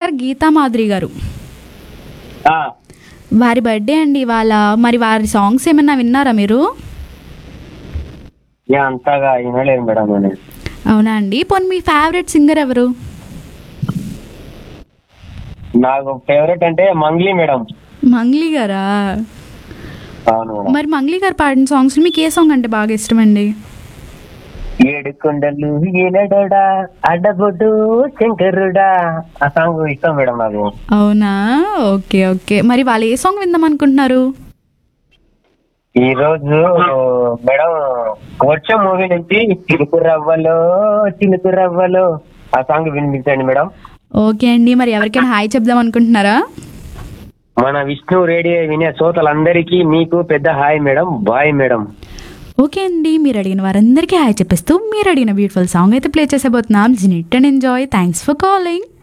singer Gita Madhuri గారు ఆ, వారి బర్త్డే అండి ఇవాళ మరి వారి సాంగ్స్ ఏమన్నా విన్నారా మీరు ఇక అంతగా వినలేదు మేడం నేను అవునా అండి పోనీ మీ ఫేవరెట్ సింగర్ ఎవరు నాకు ఫేవరెట్ అంటే మంగ్లీ మేడం మంగ్లీ గారా అవును మేడం మరి మంగ్లీ గారు పాడిన సాంగ్స్ మీకు ఏ సాంగ్ అంటే బాగా ఇష్టం అండి ఏడు కొండలు ఏలడోడా అడ్డబొడ్డు శంకరుడా ఆ సాంగ్ ఇష్టం మేడం నాకు అవునా ఓకే ఓకే మరి వాళ్ళు ఏ సాంగ్ విందాం అనుకుంటున్నారు ఈ రోజు మేడం వర్షం మూవీ నుంచి చిలుకు రవ్వలో చిలుకు రవ్వలో ఆ సాంగ్ వినిపించండి మేడం ఓకే అండి మరి ఎవరికైనా హాయ్ చెప్దాం అనుకుంటున్నారా మన విష్ణు రేడియో వినే శ్రోతలందరికీ మీకు పెద్ద hi madam bye madam okay అండి మీరు అడిగిన వారందరికీ హాయ్ చెప్పిస్తూ మీరు అడిగిన బ్యూటిఫుల్ సాంగ్ అయితే ప్లే చేసేబోతున్నాం జినిట్ and enjoy thanks for calling